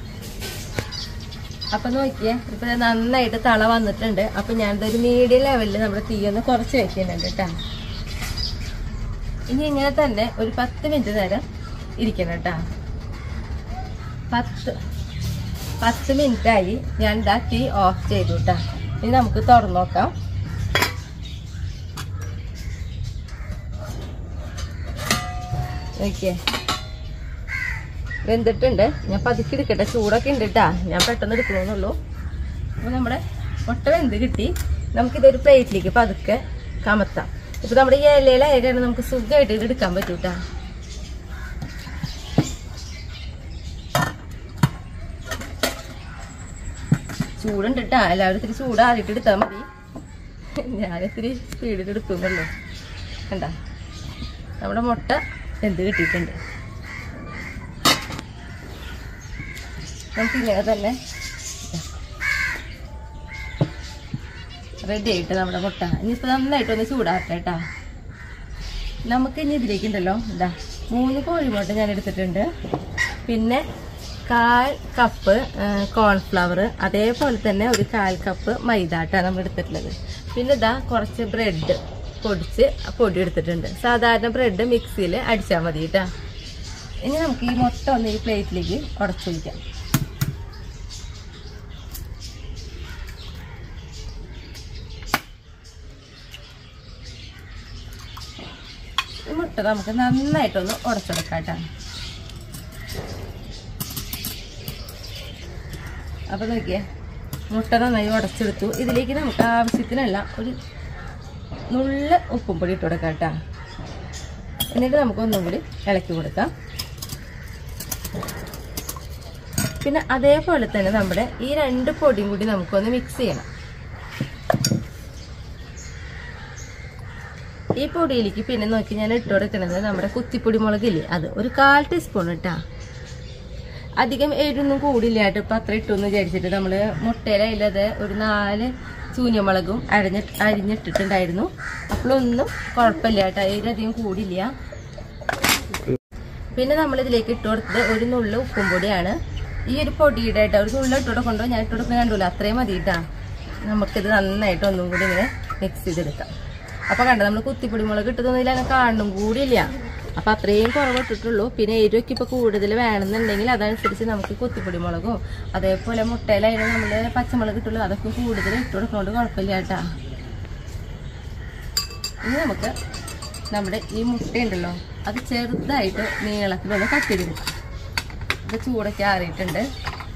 അപ്പൊ നോക്കിയേ ഇപ്പൊ ദേ നന്നായിട്ട് തള വന്നിട്ടുണ്ട് അപ്പൊ ഞാൻ ഒരു മീഡിയം ലെവലിൽ നമ്മുടെ തീ ഒന്ന് കുറച്ച് വെക്കുന്നുണ്ട് കേട്ടോ ഇനി ഇങ്ങനെ തന്നെ ഒരു പത്ത് മിനിറ്റ് നേരം ഇരിക്കണം കേട്ടോ പത്ത് പത്ത് മിനിറ്റ് ആയി ഞാൻ ഇതാ തീ ഓഫ് ചെയ്തു കേട്ടോ ഇനി നമുക്ക് തുറന്നു നോക്കാം നോക്കിയേ വെന്തിട്ടുണ്ട് ഞാൻ പതുക്കി എടുക്കട്ടെ ചൂടൊക്കെ ഉണ്ട് കേട്ടാ ഞാൻ പെട്ടെന്ന് എടുക്കണമെന്നുള്ളൂ അപ്പോൾ നമ്മുടെ മുട്ട വെന്ത് കിട്ടി നമുക്കിതൊരു പ്ലേറ്റിലേക്ക് പതുക്കെ കമത്താം ഇപ്പൊ നമ്മുടെ ഈ ഇലയിലായാലും നമുക്ക് സുഖമായിട്ട് ഇത് എടുക്കാൻ പറ്റും കേട്ടാ ചൂടുണ്ട് കേട്ടാ എല്ലാവരും ഇത്തിരി ചൂടാറിയിട്ട് എടുത്താൽ മതി ഞാനിത്തിരി സ്പീഡിൽ എടുക്കുന്നുള്ളൂ കണ്ട നമ്മുടെ മുട്ട എന്ത് കിട്ടിയിട്ടുണ്ട് നമുക്ക് ഇങ്ങനെ തന്നെ റെഡി ആയിട്ട് നമ്മുടെ മുട്ട ഇനിയിപ്പോൾ നന്നായിട്ടൊന്ന് ചൂടാക്കട്ടെ കേട്ടാ നമുക്ക് ഇനി ഇതിലേക്ക് ഉണ്ടല്ലോ ഇതാ മൂന്ന് കോഴിമുട്ട ഞാൻ എടുത്തിട്ടുണ്ട് പിന്നെ കാൽ കപ്പ് കോൺഫ്ലവർ അതേപോലെ തന്നെ ഒരു കാൽ കപ്പ് മൈദാട്ടാണ് നമ്മൾ എടുത്തിട്ടുള്ളത് പിന്നെ ഇതാ കുറച്ച് ബ്രെഡ് പൊടിച്ച് പൊടി എടുത്തിട്ടുണ്ട് സാധാരണ ബ്രെഡ് മിക്സിയിൽ അടിച്ചാൽ മതി കേട്ടോ ഇനി നമുക്ക് ഈ മുട്ട ഒന്ന് ഈ പ്ലേറ്റിലേക്ക് ഉടച്ചു വയ്ക്കാം ഈ മുട്ട നമുക്ക് നന്നായിട്ടൊന്ന് ഉടച്ചെടുക്കാം കേട്ടോ അപ്പോൾ നോക്കിയേ മുട്ട നന്നായി ഉടച്ചെടുത്തു ഇതിലേക്ക് നമുക്ക് ആവശ്യത്തിനല്ല ഒരു നുള്ള ഉപ്പും പൊടി ഇട്ട് കൊടുക്കാം കേട്ടോ എന്നിട്ട് നമുക്ക് ഒന്നും കൂടി ഇളക്കി കൊടുക്കാം പിന്നെ അതേപോലെ തന്നെ നമ്മുടെ ഈ രണ്ട് പൊടിയും കൂടി നമുക്കൊന്ന് മിക്സ് ചെയ്യണം ഈ പൊടിയിലേക്ക് പിന്നെ നോക്കി ഞാൻ ഇട്ട് കൊടുക്കുന്നത് നമ്മുടെ കുത്തിപ്പൊടി മുളകില്ലേ അത് ഒരു കാൽ ടീസ്പൂൺ ഇട്ടാ അധികം എരിവൊന്നും കൂടില്ല കേട്ടോ ഇപ്പം അത്ര ഇട്ടെന്ന് വിചാരിച്ചിട്ട് നമ്മൾ മുട്ടയിലത് ഒരു നാല് ചൂഞ്ഞമുളകും അരിഞ്ഞിട്ട് അരിഞ്ഞിട്ടിട്ടുണ്ടായിരുന്നു അപ്പോഴൊന്നും കുഴപ്പമില്ല കേട്ടോ എരിവധികം കൂടില്ല പിന്നെ നമ്മൾ ഇതിലേക്ക് ഇട്ട് കൊടുത്തത് ഒരു നുള്ളു ഉപ്പും പൊടിയാണ് ഈ ഒരു പൊടിയുടെ കേട്ടോ ഒരു നുള്ളു ഇട്ട് കൊടുക്കുമ്പോൾ ഞാൻ ഇട്ട് കൊടുക്കുന്നത് കണ്ടൂല അത്രയും മതി കേട്ടോ നമുക്കിത് നന്നായിട്ട് ഒന്നും കൂടി ഇങ്ങനെ മിക്സ് ചെയ്തെടുക്കാം അപ്പോൾ കണ്ട നമ്മൾ കുത്തിപ്പൊടി മുളക് ഇട്ടതൊന്നും അങ്ങനെ കാണും കൂടിയില്ല അപ്പോൾ അത്രയും കുറവ് ഇട്ടിട്ടുള്ളൂ പിന്നെ എരിവൊക്കെ ഇപ്പോൾ കൂടുതൽ വേണമെന്നുണ്ടെങ്കിൽ അതനുസരിച്ച് നമുക്ക് കുത്തിപ്പൊടി മുളകും അതേപോലെ മുട്ടയിലായാലും നമ്മൾ പച്ചമുളക് ഇട്ടുള്ളൂ അതൊക്കെ കൂടുതൽ ഇട്ട് കൊടുക്കുന്നതുകൊണ്ട് കുഴപ്പമില്ല കേട്ടാ ഇനി നമുക്ക് നമ്മുടെ ഈ മുട്ടയുണ്ടല്ലോ അത് ചെറുതായിട്ട് നീളത്തിലൊന്ന് കട്ട് ചെയ്തെടുക്കാം ഇത് ചൂടൊക്കെ ആറിയിട്ടുണ്ട്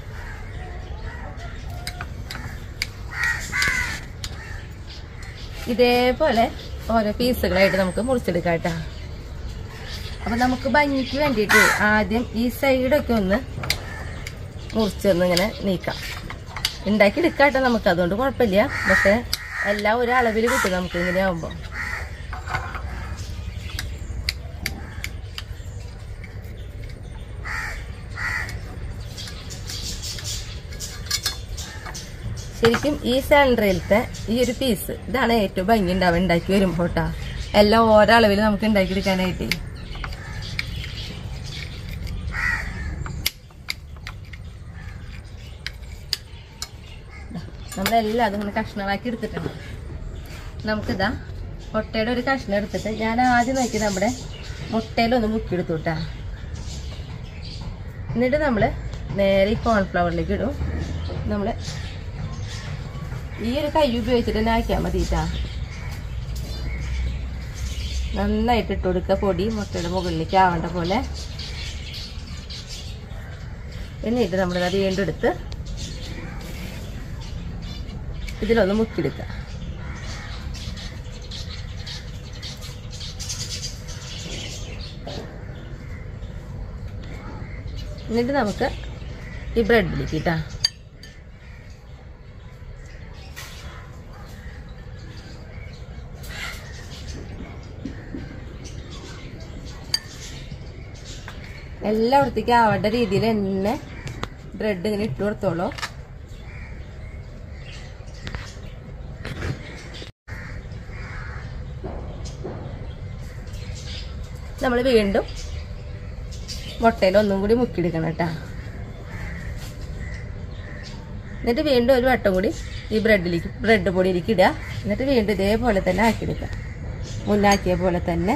ഇതേപോലെ ഓരോ പീസുകളായിട്ട് നമുക്ക് മുറിച്ചെടുക്കാം കേട്ടോ അപ്പം നമുക്ക് ഭംഗിക്ക് വേണ്ടിയിട്ട് ആദ്യം ഈ സൈഡൊക്കെ ഒന്ന് മുറിച്ചൊന്ന് ഇങ്ങനെ നീക്കാം ഉണ്ടാക്കി എടുക്കാട്ടോ നമുക്ക് അതുകൊണ്ട് കുഴപ്പമില്ല പക്ഷെ എല്ലാം ഒരളവിൽ കിട്ടും നമുക്ക് ഇങ്ങനെ ആകുമ്പോൾ ശരിക്കും ഈ സെൻട്രയിലത്തെ ഈ ഒരു പീസ് ഇതാണ് ഏറ്റവും ഭംഗി ഉണ്ടാവുക ഉണ്ടാക്കി വരുമ്പോൾ കേട്ടോ എല്ലാം ഓരോ അളവിൽ നമുക്ക് ഉണ്ടാക്കിയെടുക്കാനായിട്ട് നമ്മളെല്ലാം അതിങ്ങനെ കഷ്ണങ്ങളാക്കി എടുത്തിട്ടുണ്ട് നമുക്കിതാ മുട്ടയുടെ ഒരു കഷ്ണം എടുത്തിട്ട് ഞാൻ ആദ്യം നോക്കി നമ്മുടെ മുട്ടയിലൊന്ന് മുക്കിയെടുത്തു കേട്ടാ എന്നിട്ട് നമ്മൾ നേരെ ഈ കോൺഫ്ലവറിലേക്ക് ഇടും നമ്മൾ ഈ ഒരു കൈ ഉപയോഗിച്ചിട്ട് തന്നെ ആക്കിയാൽ മതി കേട്ടാ നന്നായിട്ട് ഇട്ട് കൊടുക്കുക പൊടി മുട്ടയുടെ മുകളിലേക്ക് ആവേണ്ട പോലെ എന്നിട്ട് നമ്മളിത് വീണ്ടും എടുത്ത് ഇതിലൊന്ന് മുക്കിയെടുക്കുക എന്നിട്ട് നമുക്ക് ഈ ബ്രെഡിലേക്ക് ഇട്ടാ എല്ലായിടത്തേക്കും ആവേണ്ട രീതിയിൽ തന്നെ ബ്രെഡ് ഇങ്ങനെ ഇട്ട് കൊടുത്തോളൂ നമ്മൾ വീണ്ടും മുട്ടയിൽ ഒന്നും കൂടി മുക്കിയെടുക്കണം കേട്ടോ എന്നിട്ട് വീണ്ടും ഒരു വട്ടം കൂടി ഈ ബ്രെഡിലേക്ക് ബ്രെഡ് പൊടിയിലേക്ക് ഇടുക എന്നിട്ട് വീണ്ടും ഇതേപോലെ തന്നെ ആക്കിയെടുക്കുക മുന്നാക്കിയ പോലെ തന്നെ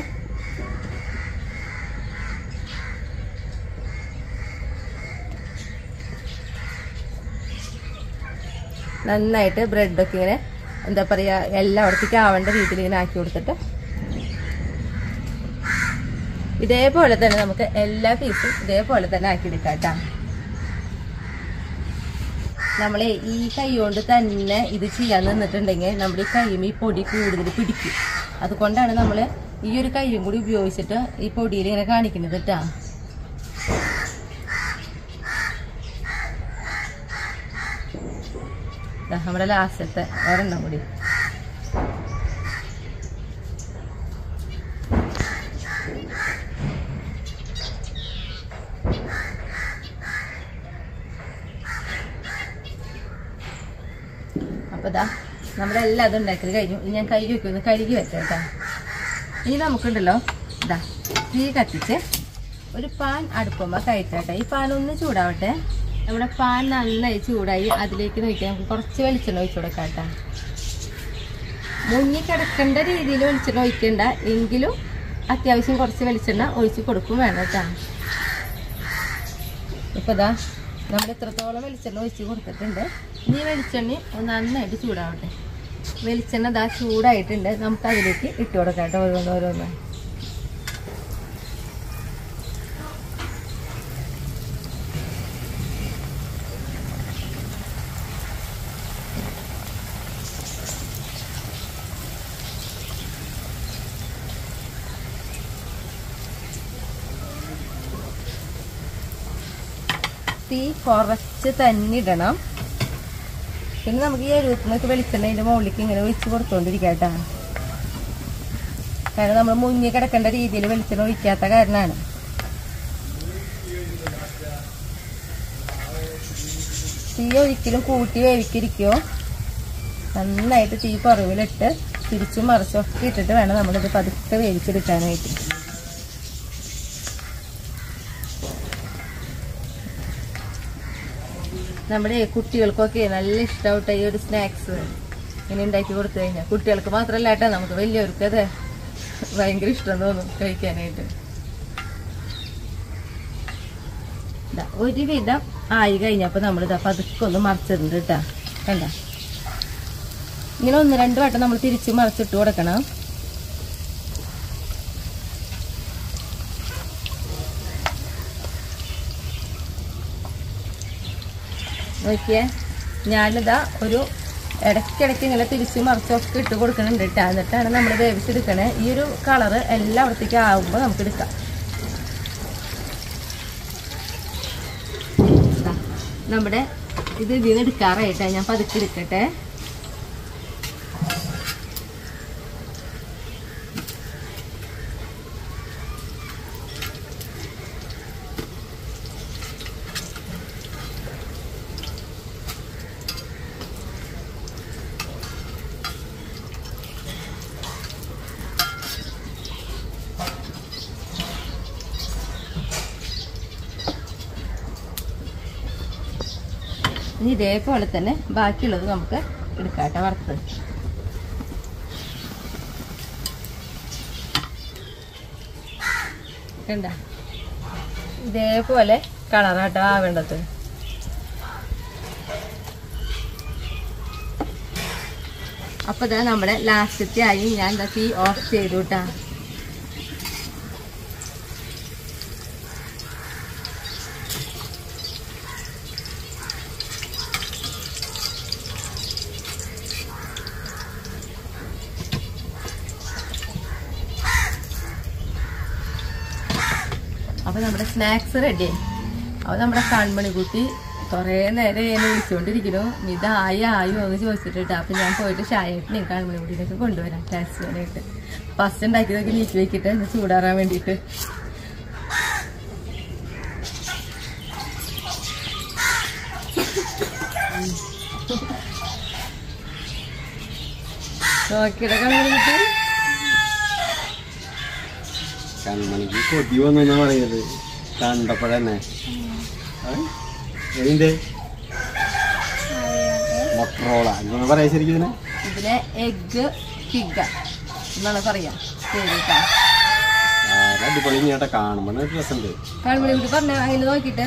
നന്നായിട്ട് ബ്രെഡൊക്കെ ഇങ്ങനെ എന്താ പറയുക എല്ലായിടത്തേക്കും ആവേണ്ട രീതിയിൽ ഇങ്ങനെ ആക്കി കൊടുത്തിട്ട് ഇതേപോലെ തന്നെ നമുക്ക് എല്ലാ പീസും ഇതേപോലെ തന്നെ ആക്കിയെടുക്കാം കേട്ടോ നമ്മളെ ഈ കൈ കൊണ്ട് തന്നെ ഇത് ചെയ്യാൻ നിന്നിട്ടുണ്ടെങ്കിൽ നമ്മുടെ ഈ കൈയും ഈ പൊടി കൂടുതൽ പിടിക്കും അതുകൊണ്ടാണ് നമ്മൾ ഈ ഒരു കൈയും കൂടി ഉപയോഗിച്ചിട്ട് ഈ പൊടിയിൽ ഇങ്ങനെ കാണിക്കുന്നത് കേട്ടാ ദാ നമ്മുടെ ലാസ്റ്റത്തെ ഒരെണ്ണം കൂടി അപ്പോൾ ഇതാ നമ്മളെല്ലാം അത് ഉണ്ടാക്കി കഴിഞ്ഞു ഇനി ഞാൻ കഴുകി വെക്കുന്നു കഴുകി വെക്കാം കേട്ടോ ഇനി നമുക്കുണ്ടല്ലോ ഇതാ തീ കത്തിച്ച് ഒരു പാൻ അടുപ്പുമ്പോൾ കയറ്റാട്ടെ ഈ പാൻ ഒന്ന് ചൂടാവട്ടെ നമ്മുടെ പാൻ നന്നായി ചൂടായി അതിലേക്ക് നോക്കി നമുക്ക് കുറച്ച് വെളിച്ചെണ്ണ ഒഴിച്ചു കൊടുക്കാം കേട്ടോ മുങ്ങി കിടക്കേണ്ട രീതിയിൽ വെളിച്ചെണ്ണ ഒഴിക്കണ്ട എങ്കിലും അത്യാവശ്യം കുറച്ച് വെളിച്ചെണ്ണ ഒഴിച്ച് കൊടുക്കും വേണം കേട്ടോ ഇപ്പൊ ഇതാ നമ്മൾ എത്രത്തോളം വെളിച്ചെണ്ണ ഒഴിച്ച് കൊടുത്തിട്ടുണ്ട് ഇനി വെളിച്ചെണ്ണ ഒന്ന് നന്നായിട്ട് ചൂടാവട്ടെ വെളിച്ചെണ്ണ ഇതാ ചൂടായിട്ടുണ്ട് നമുക്ക് അതിലേക്ക് ഇട്ട് കൊടുക്കാം കേട്ടോ ഓരോന്ന് ഓരോന്ന് തീ കുറച്ച് തന്നെ ഇടണം പിന്നെ നമുക്ക് ഈ എഴുപത്തിനൊക്കെ വെളിച്ചെണ്ണ അതിൻ്റെ മുകളിലേക്ക് ഇങ്ങനെ ഒഴിച്ച് കൊടുത്തോണ്ടിരിക്കാം കേട്ടോ കാരണം നമ്മൾ മുങ്ങി കിടക്കേണ്ട രീതിയിൽ വെളിച്ചെണ്ണ ഒഴിക്കാത്ത കാരണമാണ് തീ ഒരിക്കലും കൂട്ടി വേവിക്കിരിക്കോ നന്നായിട്ട് തീ കുറവിലിട്ട് തിരിച്ചും മറിച്ചൊക്കെ ഇട്ടിട്ട് വേണം നമ്മളിത് പതുക്കെ വേവിച്ചെടുക്കാനായിട്ട് നമ്മുടെ കുട്ടികൾക്കൊക്കെ നല്ല ഇഷ്ടമാവട്ടെ ഈ ഒരു സ്നാക്സ് ഇങ്ങനെ ഉണ്ടാക്കി കൊടുത്തു കഴിഞ്ഞാൽ കുട്ടികൾക്ക് മാത്രമല്ല കേട്ടോ നമുക്ക് വലിയവർക്ക് അതെ ഭയങ്കര ഇഷ്ടം തോന്നും കഴിക്കാനായിട്ട് ദാ ഒരുവിധം ആയി കഴിഞ്ഞപ്പോൾ നമ്മളിതാ പതുക്കെ ഒന്ന് മറിച്ചിട്ടുണ്ട് കേട്ടാ കണ്ട ഇങ്ങനെ ഒന്ന് രണ്ട് വട്ടം നമ്മൾ തിരിച്ച് മറിച്ചിട്ട് കൊടുക്കണം നോക്കിയേ ഞാനിതാ ഒരു ഇടയ്ക്കിടയ്ക്ക് ഇങ്ങനെ തിരിച്ച് മറിച്ചൊക്കെ ഇട്ട് കൊടുക്കുന്നുണ്ട് കേട്ടോ എന്നിട്ടാണ് നമ്മൾ വേവിച്ചെടുക്കണേ ഈ ഒരു കളറ് എല്ലായിടത്തേക്കും ആകുമ്പോൾ നമുക്ക് എടുക്കാം ദാ, നമ്മുടെ ഇത് ഇതിൽ നിന്ന് എടുക്കാറായിട്ടാ ഞാൻ പതുക്കെ എടുക്കട്ടെ ഇനി ഇതേപോലെ തന്നെ ബാക്കിയുള്ളത് നമുക്ക് എടുക്കാട്ടെ വറുത്ത് കണ്ട ഇതേപോലെ കളറാട്ടോ ആവേണ്ടത് അപ്പൊ ഇതാ നമ്മുടെ ലാസ്റ്റത്തെ ആയി ഞാൻ എന്താ തീ ഓഫ് ചെയ്തു കേട്ടാ അപ്പൊ നമ്മുടെ സ്നാക്സ് റെഡി അപ്പൊ നമ്മുടെ കൺമണി കുട്ടി കുറേ നേരം എന്നെ വിളിച്ചുകൊണ്ടിരിക്കുന്നു ഇതായി ആയോ എന്ന് ചോദിച്ചിട്ട് അപ്പൊ ഞാൻ പോയിട്ട് ഷായട്ടിനെയും കൺമണി കുട്ടീനൊക്കെ കൊണ്ടുവരാം ടേസ്റ്റ് ചെയ്യാനായിട്ട് ഫസ്റ്റ് ഉണ്ടാക്കിയതൊക്കെ നീക്കി വെക്കിട്ട് ഒന്ന് ചൂടാറാൻ വേണ്ടിയിട്ട് നോക്കിയുടെ കൺമണി കുട്ടി കൺമണിക്ക് കൊതി വന്നാ പറയുന്നത് കണ്ടപ്പോഴന്നെ എന്ത് മൊട്രോള എന്താണ് പറയാ ശരിക്കും ഇതിനെ ഇതിനെ എഗ് ഫിഗ എന്നാണ് പറയാ ശരി കേട്ടോ ആരെ അടിപൊളി ഇങ്ങോട്ടെ കാണുമ്പോൾ രസമുണ്ട് കൺമണി കുട്ടി പറഞ്ഞ അതിൽ നോക്കിയിട്ട്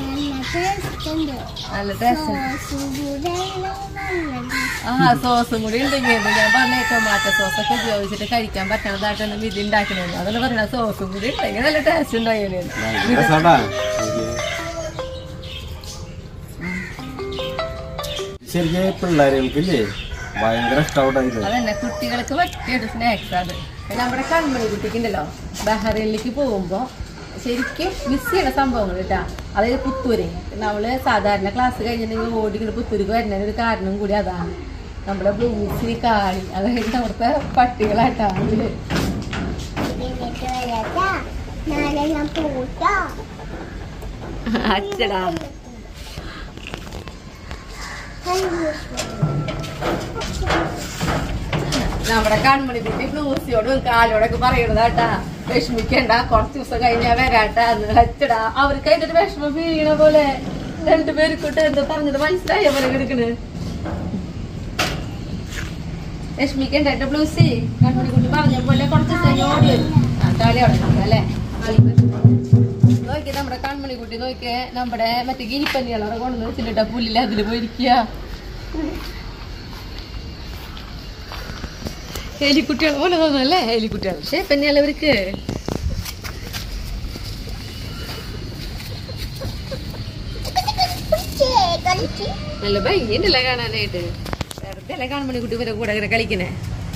നല്ല ടേസ്റ്റ് ആ സോസും കൂടി ഉണ്ടെങ്കിൽ ഞാൻ പറഞ്ഞ ടൊമാറ്റോ സോസൊക്കെ ഉപയോഗിച്ചിട്ട് കഴിക്കാൻ പറ്റണതായിട്ടാണ് വിധി ഉണ്ടാക്കണത് അതാണ് പറയണ സോസും കൂടി ഉണ്ടെങ്കിൽ നല്ല ടേസ്റ്റ് ഉണ്ടായിരുന്നു ഭയങ്കര രസാടാ ശരിക്കും പിള്ളേരുകൾക്കില്ലേ ഭയങ്കര ഇഷ്ടമാവട്ടെ ഇത് അതന്നെ കുട്ടികൾക്ക് പറ്റിയൊരു സ്നാക്സ് അത് പിന്നെ നമ്മുടെ കൺമണി കുട്ടിക്കുണ്ടല്ലോ ബഹ്റൈനിലേക്ക് പോകുമ്പോൾ ശരിക്കും മിസ് ചെയ്യണ സംഭവങ്ങൾ കേട്ടാ അതായത് പുത്തൂര് നമ്മള് സാധാരണ ക്ലാസ് കഴിഞ്ഞിട്ടുണ്ടെങ്കിൽ ഓടിക്കുന്ന പുത്തൂർക്ക് വരുന്നതിന് ഒരു കാരണം കൂടി അതാണ് നമ്മുടെ ബ്ലൂമിസിന് കാളി അതായത് അവിടുത്തെ പട്ടികളായിട്ടാണ് ഇതില് നാളെ ഞാൻ പോട്ടോ അച്ചടാ നമ്മുടെ കൺമണി കുട്ടി ബ്ലൂസിയോടും കാലോടൊക്കെ പറയണതാട്ടാ വിഷമിക്കണ്ട കുറച്ച് ദിവസം കഴിഞ്ഞാ വരാട്ടാ എന്ന് വെച്ചടാ അവർക്ക് അതിന്റെ ഒരു വിഷമം ഫീൽ ചെയ്യണ പോലെ രണ്ടുപേർക്കൂട്ട് എന്താ പറഞ്ഞത് മനസ്സിലായ പോലെ എടുക്കണ് വിഷമിക്കണ്ട എന്റെ ബ്ലൂസി കൺമണി കുട്ടി പറഞ്ഞ പോലെ കുറച്ച് ദിവസം കഴിഞ്ഞ് ഓടി വരും ആ, കളി തുടങ്ങാം അല്ലേ നോക്കിയ നമ്മുടെ കൺമണി കുട്ടി നോക്കിയ നമ്മുടെ മറ്റേ ഗിനിപ്പന്നികളെ കൊണ്ടുവന്ന് വെച്ചിട്ടാ പുല്ലില് അതില് പോയിരിക്കുക എലിക്കുട്ടികൾ പോലെ തോന്നുന്നല്ലേ എലിക്കുട്ടികൾ പക്ഷേ പെണ്ണുകൾ ഇവർക്ക് നല്ല ഭംഗിയുണ്ടല്ലേ കാണാനായിട്ട് വെറുതെ അല്ലേ കാണുമ്പണി കുട്ടി ഇവരെ കൂടെ ഇങ്ങനെ കളിക്കണേ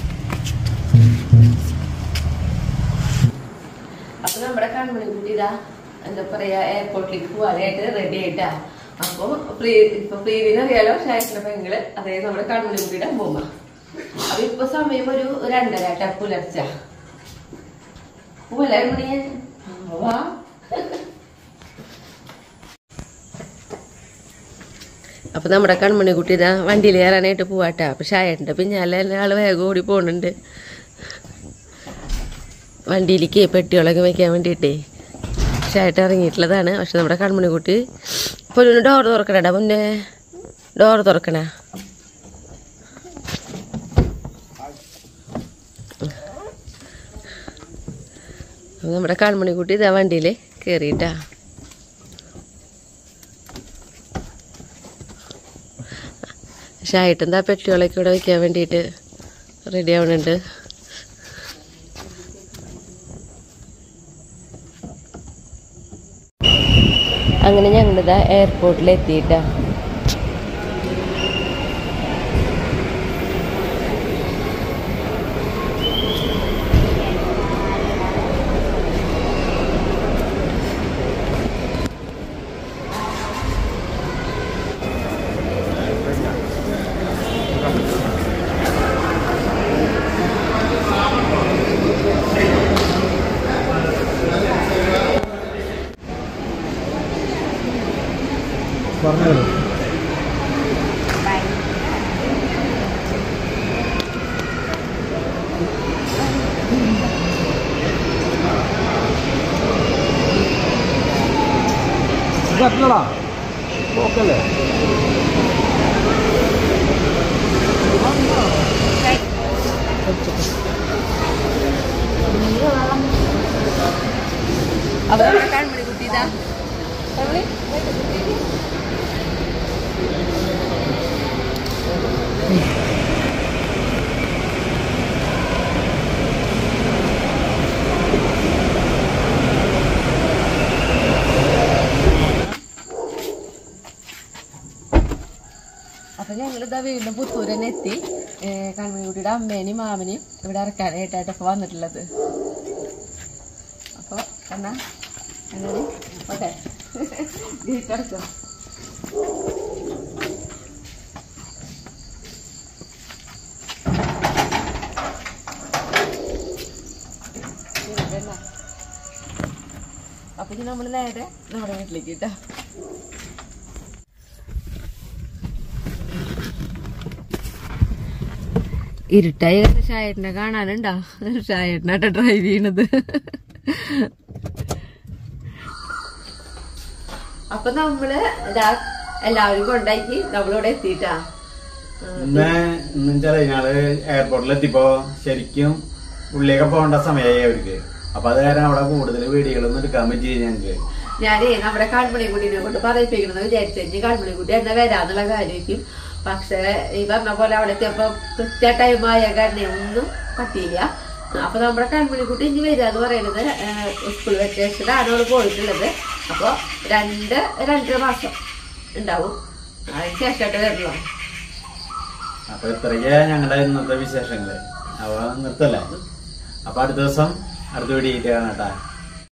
അപ്പൊ നമ്മുടെ കൺമണി കുട്ടി ഇതാ എന്താ പറയാ എയർപോർട്ടിലേക്ക് പോവാനായിട്ട് റെഡി ആയിട്ടാ അപ്പൊ പ്രീ ഇപ്പൊ പ്രീതിന് അറിയാലോ ഷായത്തിന്റെ പെങ്ങള് അതായത് നമ്മുടെ കൺമണി കുട്ടിയുടെ അമ്മൂമ്മ അപ്പൊ ഇപ്പൊ സമയം ഒരു രണ്ടര കേട്ടാ പുലർച്ച പോവല്ലേ മണിയെ വാ അപ്പൊ നമ്മുടെ കൺമണി കുട്ടി ഇതാ വണ്ടിയിൽ കയറാനായിട്ട് പോവാട്ടാ അപ്പൊ ഷായന്റെ പിന്നാലെ ആള് വേഗം ഓടി പോകുന്നുണ്ട് വണ്ടിയിലേക്ക് പെട്ടികളൊക്കെ വെക്കാൻ വേണ്ടിയിട്ടേ ഷായിട്ട് ഇറങ്ങിയിട്ടുള്ളതാണ് പക്ഷെ നമ്മുടെ കൺമണി കുട്ടി ഇപ്പോൾ ഡോർ തുറക്കണടാ മുന്നേ ഡോർ തുറക്കണ അപ്പോൾ നമ്മുടെ കൺമണി കുട്ടി ഇതാ വണ്ടിയിൽ കയറിയിട്ടാ ഷായിട്ട് എന്താ പെട്ടികളൊക്കെ ഇവിടെ വെക്കാൻ വേണ്ടിയിട്ട് റെഡി ആവുന്നുണ്ട് അങ്ങനെ ഞങ്ങളിതാ എയർപോർട്ടിൽ എത്തിയിട്ടാ പറഞ്ഞോളൂ പറ്റില്ലടാ ഓക്കല്ലേ ഞങ്ങളിതാ വീണ്ടും പുത്തൂർ തന്നെ എത്തി കൺമണിക്കുട്ടിയുടെ അമ്മേനെയും മാമനെയും ഇവിടെ ഇറക്കാനായിട്ടായിട്ടൊക്കെ വന്നിട്ടുള്ളത് അപ്പൊ എന്നാ അങ്ങനെ ഓക്കെ കിടക്കാം അപ്പൊ ഇനി നമ്മള് നേരെ നമ്മുടെ വീട്ടിലേക്ക് കിട്ടാ ഇരുട്ടായി കാരണം ഷായേട്ടനെ കാണാനുണ്ടാ ഷായേട്ടനാട്ടെ ഡ്രൈവ് ചെയ്യണത് അപ്പൊ നമ്മള് ഇതാ എല്ലാവരും കൊണ്ടാക്കി നമ്മളിവിടെ എത്തിയിട്ടാ ഇന്ന് ഇന്ന് വെച്ചാല് ഞങ്ങള് എയർപോർട്ടിൽ എത്തിയപ്പോ ശരിക്കും ഉള്ളിലേക്ക് പോകേണ്ട സമയമായി അവർക്ക് അപ്പൊ അത് കാരണം അവിടെ കൂടുതൽ വീഡിയോകളൊന്നും എടുക്കാൻ പറ്റിയില്ല ഞങ്ങക്ക് ഞാനേ നമ്മുടെ കൺമണിക്കുട്ടീനെ കൊണ്ട് പറയിപ്പിക്കണമെന്ന് വിചാരിച്ചു കൺമണിക്കുട്ടി എന്നെ വരാന്നുള്ള കാര്യമായിരിക്കും പക്ഷെ ഈ പറഞ്ഞ പോലെ അവിടെ എത്തിയപ്പോ കൃത്യ ടൈം ആയ കാരണം ഒന്നും പറ്റിയില്ല അപ്പൊ നമ്മുടെ കൺമണിക്കുട്ടി ഇനി വരിക എന്ന് പറയുന്നത് സ്കൂൾ വെക്കേഷനാണ് അവള് പോയിട്ടുള്ളത് അപ്പൊ രണ്ട് രണ്ടര മാസം ഉണ്ടാവും അതിന് ശേഷമായിട്ട് വരുള്ളൂ അപ്പൊ ഇത്രയ്ക്ക് ഞങ്ങളുടെ ഇന്നത്തെ വിശേഷങ്ങള് അവ നിർത്തല്ലേ അപ്പൊ അടുത്ത ദിവസം അടുത്ത വീഡിയോ കാണാട്ടാ